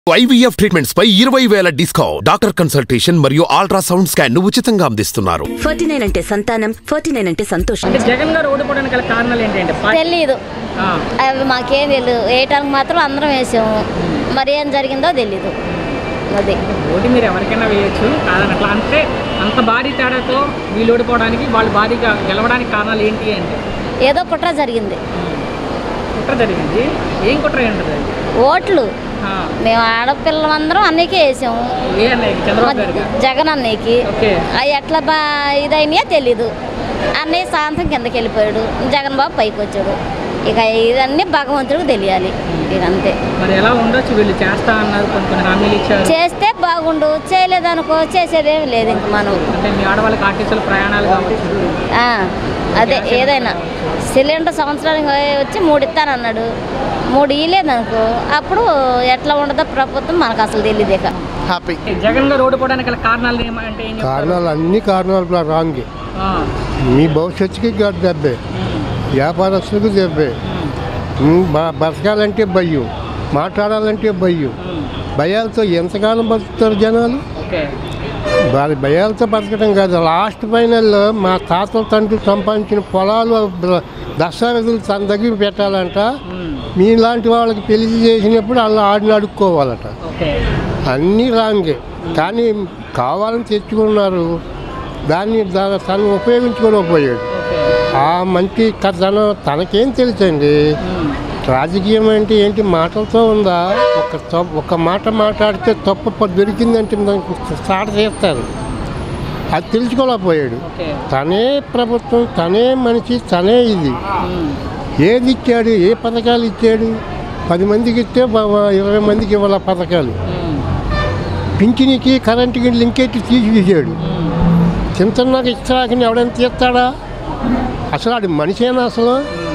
IVF treatments పై ఇరవై వేల డిస్కౌంట్ డాక్టర్ కన్సల్టేషన్ మరియు అల్ట్రాసౌండ్ స్కాన్ ను ఉచితంగా అందిస్తున్నారు ఫార్టీ నైన్ అంటే సంతానం ఫార్టీ నైన్ అంటే సంతోషం అంటే జగన్ గారు ఓడిపోవడానికి గల కారణాలు ఏంటంటే తెలీదు ఆ, అవి మాకేం తెలియదు వేయటానికి మాత్రం అందరం వేసాము మరి ఏం జరిగిందో తెలీదు అది ఓటు మీరు ఎవరికైనా వేయొచ్చు కాదని అట్లా అంటే అంత భారీ తేడాతో వీళ్ళు ఓడిపోవడానికి వాళ్ళు భారీగా గెలవడానికి కారణాలు ఏంటి అంటే ఏదో కుట్ర జరిగింది కుట్ర జరిగింది ఏం కుట్ర ఏంటది అది? ఓట్లు ఆ, మేము ఆడపిల్లలందరం అన్నయ్యకి వేసాము ఏ అన్నయ్య చంద్రబాబు గారు జగన్ అన్నయ్యకి ఓకే అవి ఎట్లా బా ఇదైనాయో తెలీదు అన్నయ్య సాయంత్రం కిందకి వెళ్ళిపోయాడు జగన్ బాబు పైకి వచ్చాడు ఇక ఇదన్నీ భగవంతుడికి తెలియాలి ఇక అంతే మరి ఎలా ఉండొచ్చు వీళ్ళు చేస్తా అన్నారు కొన్ని కొన్ని హామీలు ఇచ్చారు చేస్తే బాగుండు చేయలేదనుకో చేసేదేమి లేదు ఇంక మనం అంటే మీ ఆడవాళ్ళకి ఆర్టీసీలు ప్రయాణాలు కావచ్చు ఆ, అదే ఏదైనా సిలిండర్ సంవత్సరానికి వచ్చి మూడు ఇస్తానన్నాడు మూడు ఇయ్యలేదనుకో అప్పుడు ఎట్లా ఉండదో ప్రభుత్వం మనకు అసలు తెలియదు ఇక హ్యాపీ జగన్ గారు ఓడిపోవడానికి గల కారణాలు ఏమంటే ఏం చెప్తారు? కారణాలు అన్ని కారణాలు రాంగ్ ఆ, మీ భవిష్యత్తుకి గ- దెబ్బే వ్యాపారస్తులకు దెబ్బే ఉమ్, బ- బతకాలంటే భయం మాట్లాడాలంటే భయం ఉమ్, భయాలతో ఎంతకాలం బతుకుతారు జనాలు ఓకే వారి భయాలతో బతకడం కాదు లాస్ట్ ఫైనల్లో మా తాతల తండ్రి సంపాదించిన పొలాలు బ- దస్తావేజులు తన దగ్గర పెట్టాలంట ఉమ్, మీలాంటి వాళ్ళకి పెళ్లి చేసినప్పుడు అలా ఆడిని అడుక్కోవాలట ఓకే అన్నీ రాంగే కానీ కావాలని తెచ్చుకున్నారు దాన్ని దా- తను ఉపయోగించుకోలేకపోయాడు ఓకే ఆ మంచి క- తను తనకేం తెలుసండి ఉమ్, రాజకీయం అంటే ఏంటి మాటలతో ఉందా ఒక తప్- ఒక మాట మాట్లాడితే తప్పు ప- దొరికిందంటే దానికి స్టార్ట్ చేస్తారు అది తెలుసుకోలేకపోయాడు ఓకే తనే ప్రభుత్వం తనే మనిషి తనే ఇది ఉమ్, ఏది ఇచ్చాడు ఏ పథకాలు ఇచ్చాడు పది మందికి ఇస్తే బ- ఇరవై మందికి ఇవ్వాల పథకాలు ఉమ్, పింఛనికి కరెంటుకి లింకెట్టి తీసివేసాడు ఉమ్, చింతన్నాక ఇస్తాకని ఎవడైనా తీస్తాడా అసలు ఆడు మనిషేనా అసలు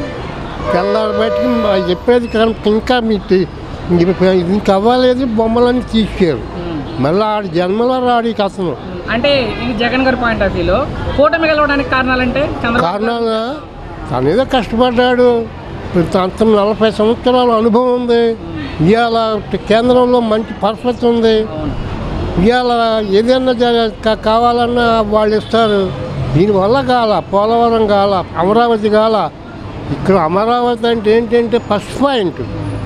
తెల్లారి బయటికి మా- చెప్పేది కరెంట్ ఇంకా మీ తి- ఇంక- ఇంక అవ్వలేదు బొమ్మలన్నీ తీసారు ఉమ్. మళ్ళీ ఆడు జన్మలో రాడు ఇక అసలు అంటే ఈ జగన్ గారి పాయింట్ ఆఫ్ వ్యూలో కూటమి గెలవడానికి కారణాలంటే చంద్రబాబు కారణాల తను ఏదో కష్టపడ్డాడు ఇప్పుడు అంత నలభై సంవత్సరాల అనుభవం ఉంది ఇవాళ కేంద్రంలో మంచి పర్ఫెక్ట్ ఉంది అవును. ఇవాళ ఏదైనా జ- కా- కావాలన్నా వాళ్ళు ఇస్తారు దీనివల్ల కాల పోలవరం కాల అమరావతి కాల ఇక్కడ అమరావతి అంటే ఏంటంటే ఫస్ట్ పాయింట్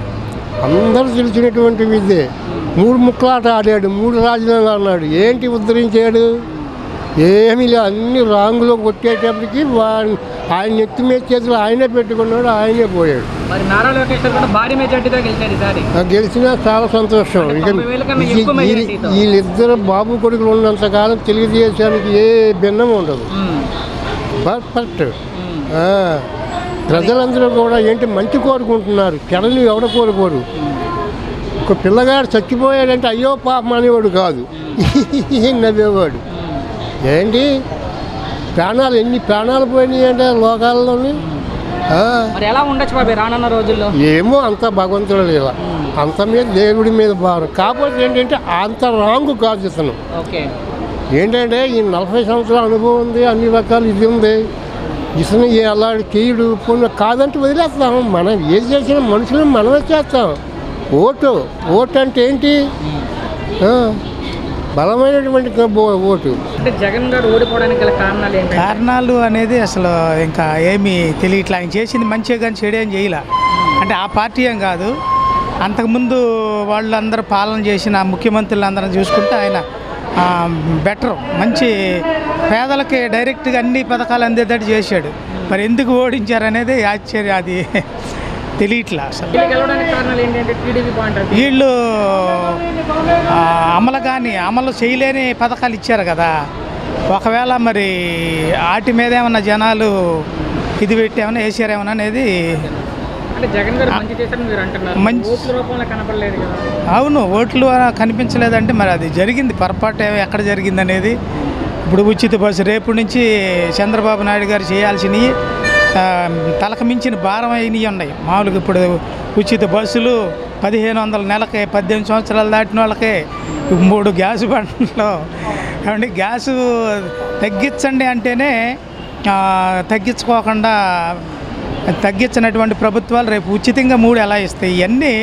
అందరూ తెలిసినటువంటి విద్యే మూడు ముక్కలాట ఆడాడు మూడు రాజధానులు అన్నాడు ఏంటి ఉద్ధరించాడు ఏమీ లేదు అన్ని రాంగులో కొట్టేటప్పటికి వా- ఆయన నెత్తి మీద చేతులు ఆయనే పెట్టుకున్నాడు ఆయనే పోయాడు మరి నారా లోకేష్ గారు కూడా భారీ మెజార్టీతో గెలిచారు ఈసారి నాకు గెలిచినా చాలా సంతోషం ఇక తొంభై వేల కన్నా ఈ- ఎక్కువ ఈ- మెజారిటీతో. వీళ్ళిద్దరు బాబు కొడుకులు ఉన్నంతకాలం తెలుగుదేశానికి ఏ భిన్నం ఉండదు ఉమ్, పర్ఫెక్ట్ ఉమ్, ఆ, ప్రజలందరూ కూడా ఏంటి మంచి కోరుకుంటున్నారు చెడని ఎవడ కోరుకోరు ఒక పిల్లగాడు చచ్చిపోయాడంటే అయ్యో పాపం అనేవాడు కాదు నవ్వేవాడు ఏంటి ప్రాణాలు ఎన్ని ప్రాణాలు పోయినాయి అంటే లోకాల్లోని ఆ, మరి ఎలా ఉండొచ్చు బాబు రానున్న రోజుల్లో ఏమో అంత భగవంతుడు లేదా అంత మీద దేవుడి మీద భారం కాకపోతే ఏంటంటే అంత రాంగు కాదు ఇతను ఓకే ఏంటంటే ఈ నలభై సంవత్సరాల అనుభవం ఉంది అన్ని రకాలు ఇది ఉంది ఇతను అలా చేయడు పోనీ కాదంటే వదిలేస్తాం మనం ఏది చేసినా మనుషులు మనమే చేస్తాం ఓటు ఓటు అంటే ఏంటి ఆ, బలమైనటువంటి ఓ- ఓటు అంటే జగన్ గారు ఓడిపోవడానికి గల కారణాలు ఏంటంటే కారణాలు అనేది అసలు ఇంకా ఏమీ తెలియట్లా ఆయన చేసింది మంచిగా కానీ చెడు ఏం చేయలే అంటే ఆ పార్టీ ఏం కాదు అంతకుముందు వాళ్ళందరూ పాలన చేసిన ముఖ్యమంత్రులు అందరం చూసుకుంటే ఆయన బెటర్ మంచి పేదలకి డైరెక్ట్గా అన్ని పథకాలు అందేటట్టు చేశాడు మరి ఎందుకు ఓడించారనేది ఆశ్చర్యం అది తెలియట్లా అసలు వీళ్ళు గెలవడానికి కారణాలు ఏంటంటే టీడీపీ పాయింట్ ఆఫ్ వ్యూ వీళ్ళు ఆ, అమలు కానీ అమలు చేయలేని పథకాలు ఇచ్చారు కదా ఒకవేళ మరి వాటి మీద ఏమన్నా జనాలు ఇది పెట్టేమన్నా వేసారేమన్నా అనేది అంటే జగన్ గారు మంచి చేశారని మీరు అంటున్నారు మంచి- ఓట్ల రూపంలో కనపడలేదు కదా అవును ఓట్లు కనిపించలేదంటే మరి అది జరిగింది పొరపాటు ఏ- ఎక్కడ జరిగింది అనేది ఇప్పుడు ఉచిత బస్సు రేపు నుంచి చంద్రబాబు నాయుడు గారు చేయాల్సినవి ఆ, తలకు మించిన భారం అయినవి ఉన్నాయి మామూలుగా ఇప్పుడు ఉచిత బస్సులు పదిహేను వందల నెలకి పద్దెనిమిది సంవత్సరాలు దాటిన వాళ్ళకి మూడు గ్యాస్ బండ్లు ఏమండి గ్యాసు తగ్గించండి అంటేనే ఆ, తగ్గించుకోకుండా తగ్గించినటువంటి ప్రభుత్వాలు రేపు ఉచితంగా మూడు ఎలా ఇస్తాయి ఇవన్నీ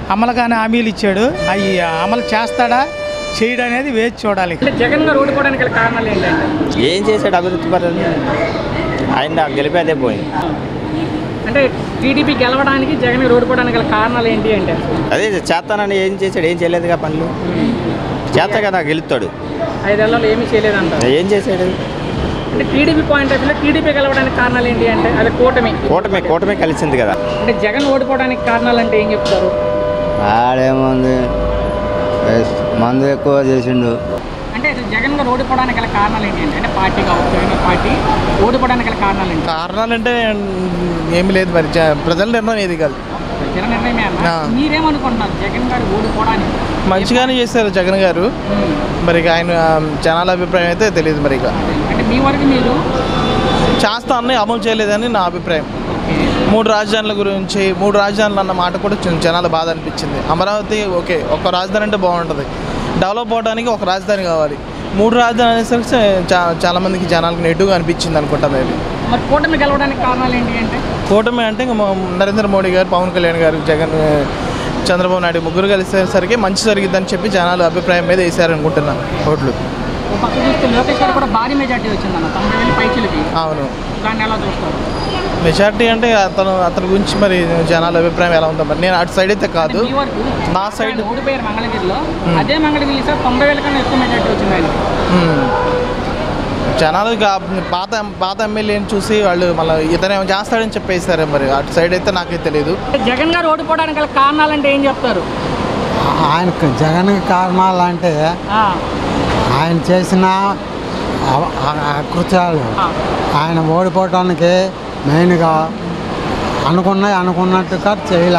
అమలు కానీ హామీలు ఇచ్చాడు అవి అమలు చేస్తాడా చేయడం అనేది వేచి చూడాలి అంటే జగన్ గారు ఓడిపోవడానికి గల కారణాలు ఏంటంటే ఏం చేశాడు అభివృద్ధి పరంగా ఆయన గెలిపేదే పోయింది అంటే టీడీపీ గెలవడానికి జగన్ గారు ఓడిపోవడానికి గల కారణాలు ఏంటి అంటే అదే చేస్తానని ఏం చేశాడు ఏం చేయలేదుగా పనులు చేస్తా కదా గెలుస్తాడు ఐదేళ్లలో ఏమీ చేయలేదంటారు ఏం చేశాడు అంటే టీడీపీ పాయింట్ ఆఫ్ వ్యూలో టీడీపీ గెలవడానికి కారణాలు ఏంటి అంటే అది కూటమి కూటమి కూటమి కలిసింది కదా అంటే జగన్ ఓడిపోవడానికి కారణాలు అంటే ఏం చెప్తారు ఆడేముంది వేస్ట్. మందు ఎక్కువ చేసిండు అంటే అసలు జగన్ గారు ఓడిపోవడానికి గల కారణాలు ఏంటి అంటే అంటే పార్టీ కావచ్చు జగన్ గారి పార్టీ ఓడిపోవడానికి గల కారణాలు ఏంటి కారణాలంటే ఏమి లేదు మరి ప్రజల నిర్ణయం ఏది కాదు జగన్ నిర్ణయమే అన్న ఆ. మీరేమనుకుంటున్నారు జగన్ గారు ఓడిపోవడానికి మంచిగానే చేశారు జగన్ గారు ఉమ్. మరి ఇక ఆయన జనాల అభిప్రాయం అయితే తెలియదు మరి ఇక అంటే మీ వరకు మీరు చేస్తా అన్నీ అమలు చేయలేదని నా అభిప్రాయం మూడు రాజధానుల గురించి మూడు రాజధానులు అన్న మాట కూడా కొంచెం జనాలు బాధ అనిపించింది అమరావతి ఓకే ఒక రాజధాని అంటే బాగుంటుంది డెవలప్ అవడానికి ఒక రాజధాని కావాలి మూడు రాజధాని అనేసరికి చా- చాలా మందికి జనాలకు నెట్టుగా అనిపించింది అనుకుంటా మేబీ మరి కూటమి గెలవడానికి కారణాలు ఏంటి అంటే కూటమి అంటే ఇంక మా నరేంద్ర మోడీ గారు పవన్ కళ్యాణ్ గారు జగన్ చంద్రబాబు నాయుడు ముగ్గురు కలిసేసరికి మంచి జరిగిద్దని చెప్పి జనాలు అభిప్రాయం మీద వేసారనుకుంటున్నాను ఓట్లు ఒక పక్క చూస్తే లోకేష్ గారు కూడా భారీ మెజార్టీ వచ్చిందన్న తొంభై వేల పైచులకి అవును దాన్ని ఎలా చూస్తారు మెజార్టీ అంటే అతను అతని గురించి మరి జనాల అభిప్రాయం ఎలా ఉందో మరి నేను అటు సైడ్ అయితే కాదు మీ వరకు నా సైడ్ ఆయన ఓడిపోయారు మంగళగిరిలో అదే మంగళగిరి సార్ తొంభై వేల కన్నా ఎక్కువ మెజార్టీ వచ్చింది ఆయన మ్మ్. జనాలు ఇక పాత పాత ఎమ్మెల్యేని చూసి వాళ్ళు మళ్ళీ ఇతను చేస్తాడని చెప్పేశారు మరి అటు సైడ్ అయితే నాకైతే తెలియదు జగన్ గారు ఓడిపోవడానికి గల కారణాలు అంటే ఏం చెప్తారు ఆయనకు జగన్ కారణాలు అంటే ఆ, ఆయన చేసిన అవ- అ- అకృత్యాలు ఆ. ఆయన ఓడిపోవటానికి మెయిన్గా అనుకున్నవి అనుకున్నట్టుగా చేయలే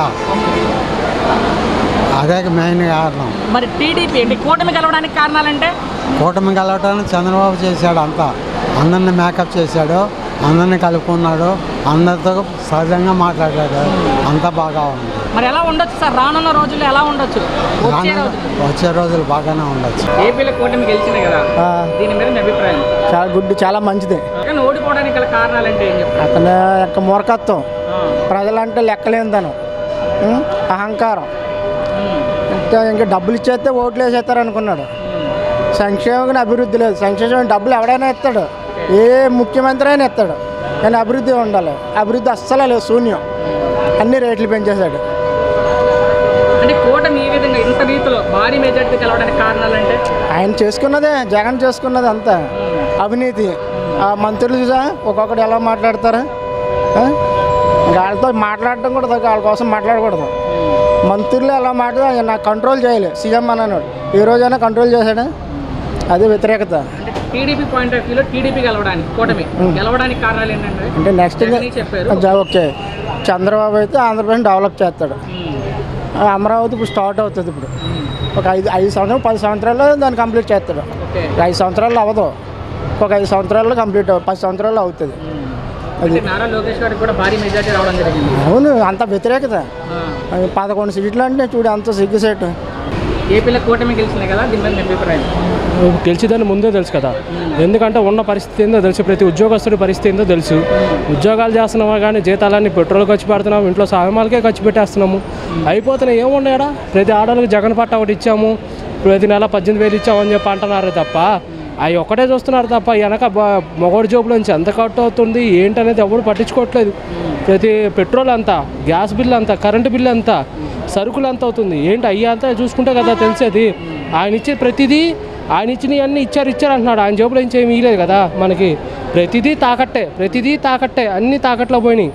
అదే మెయిన్ కారణం మరి టీడీపీ అంటే కూటమి గెలవడానికి కారణాలంటే కూటమి కలవటానికి చంద్రబాబు చేశాడు అంతా అందరిని మేకప్ చేశాడు అందరిని కలుపుకున్నాడు అందరితో సహజంగా మాట్లాడాడు అంతా బాగా ఉంది మరి ఎలా ఉండొచ్చు సార్ రానున్న రోజుల్లో ఎలా ఉండొచ్చు వచ్చే రానున్న- రోజులు వచ్చే రోజులు బాగానే ఉండొచ్చు ఏపీలో కూటమి గెలిచింది కదా దీని మీద మీ అభిప్రాయం చాలా గుడ్ చాలా మంచిది జగన్ ఓడిపోవడానికి గల కారణాలు అంటే ఏం చెప్తారు అతని యొక్క మూర్ఖత్వం ఆ, ప్రజలంటే లెక్కలేనితనం ఉం? అహంకారం ఉమ్, ఇంకా ఇంకా డబ్బులు ఇచ్చేస్తే ఓట్లు వేసేస్తారు అనుకున్నాడు సంక్షేమం అభివృద్ధి లేదు సంక్షేమం డబ్బులు ఎవడైనా ఇస్తాడు ఏ ముఖ్యమంత్రి అయినా ఇస్తాడు కానీ అభివృద్ధి ఉండాలి అభివృద్ధి అస్సలు లేదు శూన్యం అన్ని రేట్లు పెంచేశాడు అంటే కూటమి ఈ విధంగా ఇంత రీతిలో భారీ మెజార్టీ గెలవడానికి కారణాలు అంటే ఆయన చేసుకున్నదే జగన్ చేసుకున్నది అంతా అవినీతి ఆ మంత్రులు చూసా ఒక్కొక్కడు ఎలా మాట్లాడతారు ఆ? ఇంకా వాళ్ళతో మాట్లాడటం కూడా తగ్గ వాళ్ళ కోసం మాట్లాడకూడదు మంత్రులు ఎలా మాట్లాడ నాకు కంట్రోల్ చేయాలి సీఎం అన్నాడు ఈ రోజైనా కంట్రోల్ చేశాడా అదే వ్యతిరేకత అంటే టీడీపీ పాయింట్ ఆఫ్ వ్యూలో టీడీపీ గెలవడానికి కూటమి గెలవడానికి కారణాలు ఏంటంటే అంటే నెక్స్ట్ జగనే చెప్పారు జ- ఓకే చంద్రబాబు అయితే ఆంధ్రప్రదేశ్ డెవలప్ చేస్తాడు ఉమ్, ఆ అమరావతి ఇప్పుడు స్టార్ట్ అవుతుంది ఇప్పుడు ఒక ఐదు ఐదు సంవత్సరాలు పది సంవత్సరాల్లో దాన్ని కంప్లీట్ చేస్తాడు ఓకే ఐదు సంవత్సరాల్లో అవ్వదు ఒక ఐదు సంవత్సరాల్లో కంప్లీట్ అవ్వ- పది సంవత్సరాల్లో అవుతుంది అంటే నారా లోకేష్ గారికి కూడా భారీ మెజార్టీ రావడం జరిగింది అవును అంత వ్యతిరేకత ఆ, అది పదకొండు సీట్లు అంటే చూడు అంత సిగ్గుసేటు ఏపీలో కూటమి గెలిచింది కదా దీని మీద మీ అభిప్రాయం గెలిచిదని ముందే తెలుసు కదా ఎందుకంటే ఉన్న పరిస్థితి ఏందో తెలుసు ప్రతి ఉద్యోగస్తుడి పరిస్థితి ఏందో తెలుసు ఉద్యోగాలు చేస్తున్నామా కానీ జీతాలన్నీ పెట్రోల్ ఖర్చు పెడుతున్నాము ఇంట్లో సామాన్లకే ఖర్చు పెట్టేస్తున్నాము అయిపోతున్నాయి ఏమున్నాయడా ప్రతి ఆడవాళ్ళకి జగన్ పట్ట ఒకటి ఇచ్చాము ప్రతి నెల పద్దెనిమిది వేలు ఇచ్చామని చెప్పి అంటున్నారు తప్ప అవి ఒక్కటే చూస్తున్నారు తప్ప వెనక బ- మగవాడి జోబులోంచి ఎంత కట్ అవుతుంది ఏంటనేది ఎవరు పట్టించుకోవట్లేదు ప్రతి పెట్రోల్ అంతా గ్యాస్ బిల్ అంతా కరెంటు బిల్ అంతా సరుకులు ఎంత అవుతుంది ఏంటి అయ్యా అంతా చూసుకుంటే కదా తెలిసేది ఆయన ఇచ్చే ప్రతిదీ ఆయన ఇచ్చినవి అన్నీ ఇచ్చారు ఇచ్చారు అంటున్నాడు ఆయన జోబులో నుంచి ఏమి ఇయ్యలేదు కదా మనకి ప్రతిదీ తాకట్టే ప్రతిదీ తాకట్టే అన్నీ తాకట్లో పోయినాయి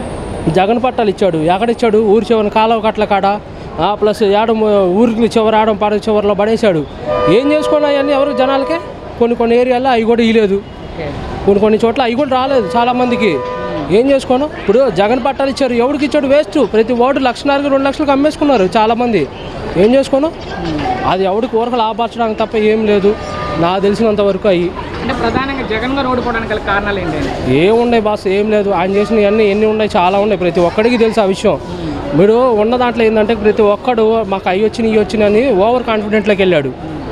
జగన్ పట్టాలు ఇచ్చాడు ఎక్కడిచ్చాడు ఊరి చివరి కాలువ కట్ల కాడ ఆ, ప్లస్ ఏడం ఊరికి చివరి ఆడం పాడ చివరిలో పడేశాడు ఏం చేసుకోవాలి అవన్నీ ఎవరు జనాలకే కొన్ని కొన్ని ఏరియాల్లో అవి కూడా ఇయ్యలేదు కొన్ని కొన్ని చోట్ల అవి కూడా రాలేదు చాలామందికి ఏం చేసుకోను ఇప్పుడు జగన్ పట్టాలు ఇచ్చారు ఎవరికి ఇచ్చాడు వేస్ట్ ప్రతి ఓటు లక్షన్నరకి రెండు లక్షలకు అమ్మేసుకున్నారు చాలామంది ఏం చేసుకోను అది ఎవరికి ఊరకు లాభపరచడానికి తప్ప ఏం లేదు నాకు తెలిసినంత వరకు అయ్యి అంటే ప్రధానంగా జగన్ గారు ఓడిపోవడానికి గల కారణాలు ఏంటండి ఏమున్నాయి బాస్ ఏం లేదు ఆయన చేసినవి అన్నీ ఎన్ని ఉన్నాయి చాలా ఉన్నాయి ప్రతి ఒక్కడికి తెలుసు ఆ విషయం మీరు ఉన్న దాంట్లో ఏంటంటే ప్రతి ఒక్కడు మాకు అవి వచ్చినాయి ఇవి వచ్చినాయి అని ఓవర్ కాన్ఫిడెంట్లోకి వెళ్ళాడు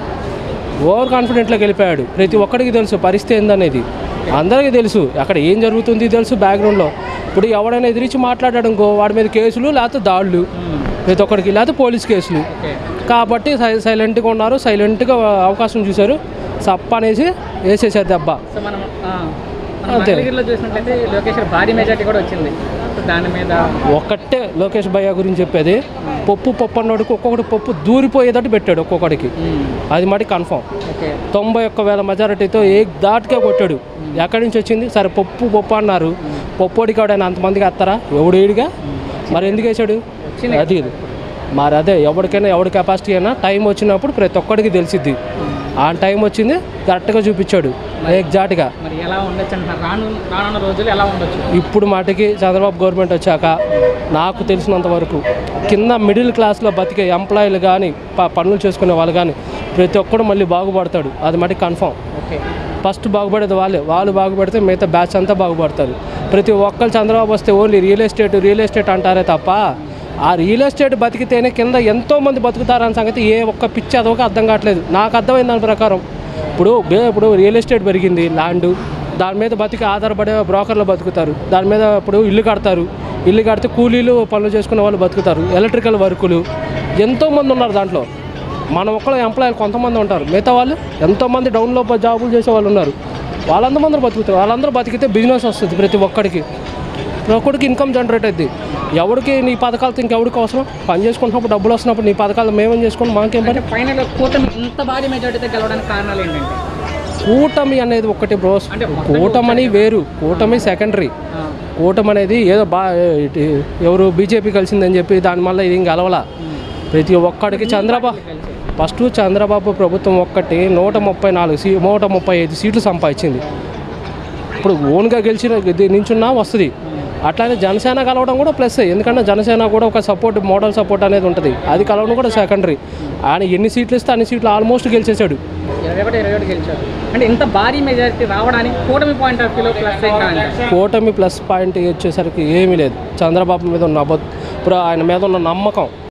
ఓవర్ కాన్ఫిడెంట్లోకి వెళ్ళిపోయాడు ప్రతి ఒక్కడికి తెలుసు పరిస్థితి ఏందనేది అందరికీ తెలుసు అక్కడ ఏం జరుగుతుంది తెలుసు బ్యాక్గ్రౌండ్లో ఇప్పుడు ఎవడైనా ఎదిరించి మాట్లాడాడు ఇంకో వాడి మీద కేసులు లేకపోతే దాడులు ప్రతి ఒక్కడికి లేకపోతే పోలీస్ కేసులు కాబట్టి సై- సైలెంట్గా ఉన్నారు సైలెంట్గా అవకాశం చూశారు సప్ప అనేసి వేసేసారు దెబ్బ సో మనం ఆ, మనం అంతే. మంగళగిరిలో చూసినట్లయితే లోకేష్ గారు భారీ మెజార్టీ కూడా వచ్చింది సో దాని మీద ఒక్కటే లోకేష్ భయ్య గురించి చెప్పేది పప్పు పప్పు అన్నోడికి ఒక్కొక్కటి పప్పు దూరిపోయేటట్టు పెట్టాడు ఒక్కొక్కడికి అది మటుకు కన్ఫామ్ ఓకే తొంభై ఒక్క వేల మెజారిటీతో ఏ దాటిగా కొట్టాడు ఎక్కడి నుంచి వచ్చింది సరే పప్పు పప్పు అన్నారు పప్పోడికి ఎవడైనా అంతమందికి వేస్తారా ఎవడు ఏడిగా మరి ఎందుకు వేసాడు అది ఇది. మరి అదే ఎవరికైనా ఎవరి కెపాసిటీ అయినా టైం వచ్చినప్పుడు ప్రతి ఒక్కడికి తెలిసిద్ది ఆ టైం వచ్చింది కరెక్ట్గా చూపించాడు ఎగ్జాక్ట్గా మరి ఎలా ఉండొచ్చు అంటున్నారు రాను రానున్న రోజులు ఎలా ఉండొచ్చు ఇప్పుడు మాటకి చంద్రబాబు గవర్నమెంట్ వచ్చాక నాకు తెలిసినంత వరకు కింద మిడిల్ క్లాస్లో బతికే ఎంప్లాయీలు కానీ పనులు చేసుకునే వాళ్ళు కానీ ప్రతి ఒక్కడు మళ్ళీ బాగుపడతాడు అది మటుకు కన్ఫామ్ ఓకే ఫస్ట్ బాగుపడేది వాళ్ళే వాళ్ళు బాగుపడితే మిగతా బ్యాచ్ అంతా బాగుపడతారు ప్రతి ఒక్కరు చంద్రబాబు వస్తే only real estate real estate అంటారే తప్ప ఆ రియల్ ఎస్టేట్ బతికితేనే కింద ఎంతో మంది బతుకుతారన్న సంగతి ఏ ఒక్క పిచ్చి అదొక అర్థం కావట్లేదు నాకు అర్థమైంది దాని ప్రకారం ఇప్పుడు బే- ఇప్పుడు రియల్ ఎస్టేట్ పెరిగింది ల్యాండ్ దాని మీద బతికి ఆధారపడే బ్రోకర్లు బతుకుతారు దాని మీద ఇప్పుడు ఇల్లు కడతారు ఇల్లు కడితే కూలీలు పనులు చేసుకునే వాళ్ళు బతుకుతారు ఎలక్ట్రికల్ వర్కులు ఎంతోమంది ఉన్నారు దాంట్లో మన ఒక్కళ్ళ ఎంప్లాయీలు కొంతమంది ఉంటారు మిగతా వాళ్ళు ఎంతోమంది డౌన్లో జాబులు చేసే వాళ్ళు ఉన్నారు వాళ్ళందరూ బతుకుతారు వాళ్ళందరూ బతికితే బిజినెస్ వస్తుంది ప్రతి ఒక్కడికి ప్రతి ఒక్కడికి ఇన్కమ్ జనరేట్ అవుద్ది ఎవరికి నీ పథకాలతో ఇంకెవరికి అవసరం పని చేసుకుంటున్నప్పుడు డబ్బులు వస్తున్నప్పుడు నీ పథకాలు మేమేం చేసుకుని మాకేం పని ఫైనల్ కూటమి ఇంత భారీ మెజార్టీతో గెలవడానికి కారణాలు ఏంటంటే కూటమి అనేది ఒకటి బ్రోస్ కూటమని వేరు కూటమి సెకండరీ కూటమి అనేది ఏదో బా ఇటు ఎవరు బీజేపీ కలిసిందని చెప్పి దాని వల్ల ఇది ఇంకా గెలవలా ప్రతి ఒక్కడికి చంద్రబాబు ఫస్ట్ చంద్రబాబు ప్రభుత్వం ఒక్కటి నూట ముప్పై నాలుగు సీ నూట ముప్పై ఐదు సీట్లు సంపాదించింది ఇప్పుడు ఓన్గా గెలిచిన ఇది నించున్నా వస్తుంది అట్లానే జనసేన కలవడం కూడా ప్లస్ ఎందుకంటే జనసేన కూడా ఒక సపోర్ట్ మోడల్ సపోర్ట్ అనేది ఉంటుంది అది కలవడం కూడా సెకండరీ ఆయన ఎన్ని సీట్లు ఇస్తే అన్ని సీట్లు ఆల్మోస్ట్ గెలిచేశాడు ఇరవై ఒకటి ఇరవై ఒకటి గెలిచారు అంటే ఇంత భారీ మెజారిటీ రావడానికి కూటమి పాయింట్ ఆఫ్ వ్యూలో ప్లస్ ఏంటంటే కూటమి ప్లస్ పాయింట్ వచ్చేసరికి ఏమీ లేదు చంద్రబాబు మీద ఉన్న అబద్ధ ఇప్పుడు ఆయన మీద ఉన్న నమ్మకం